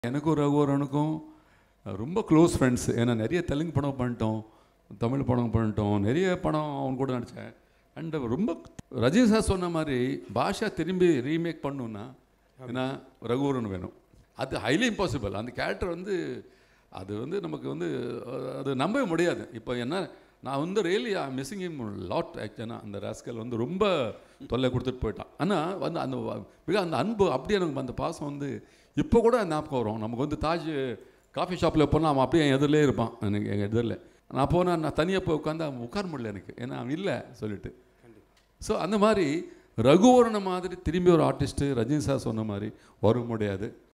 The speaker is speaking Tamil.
எனக்கும் ரகுவரனுக்கும் ரொம்ப க்ளோஸ் ஃப்ரெண்ட்ஸ் ஏன்னா நிறைய தெலுங்கு படம் பண்ணிட்டோம் தமிழ் படம் பண்ணிட்டோம் நிறைய படம் அவன் கூட நடித்தேன் அண்ட் ரொம்ப ரஜினி சார் சொன்ன மாதிரி பாஷா திரும்பி ரீமேக் பண்ணுன்னா ஏன்னா ரகுவரன் வேணும் அது ஹைலி இம்பாசிபிள் அந்த கேரக்டர் வந்து அது வந்து நமக்கு வந்து அஹ், அது நம்பவே முடியாது இப்போ என்ன நான் வந்து ரியலி மிஸ்ஸிங் இம் லாட் ஆக்சுவலாக அந்த ராஸ்கல் வந்து ரொம்ப தொல்லை கொடுத்துட்டு போயிட்டான் ஆனால் வந்து அந்த வ- மிக அந்த அன்பு அப்படியே எனக்கு அந்த பாசம் வந்து இப்போ கூட ஞாபகம் வரும் நமக்கு வந்து தாஜ் காஃபி ஷாப்பில் போனால் அவன் அப்படியே என் எதிரிலே இருப்பான் எனக்கு எங்கள் எதிரில் நான் போனால் நான் தனியாக போய் உட்காந்து அவன் உட்கார முடியல எனக்கு ஏன்னா அவன் இல்லை சொல்லிட்டு ஸோ அந்த மாதிரி ரகுவரனை மாதிரி திரும்பி ஒரு ஆர்டிஸ்ட்டு ரஜினி சார் சொன்ன மாதிரி வர முடியாது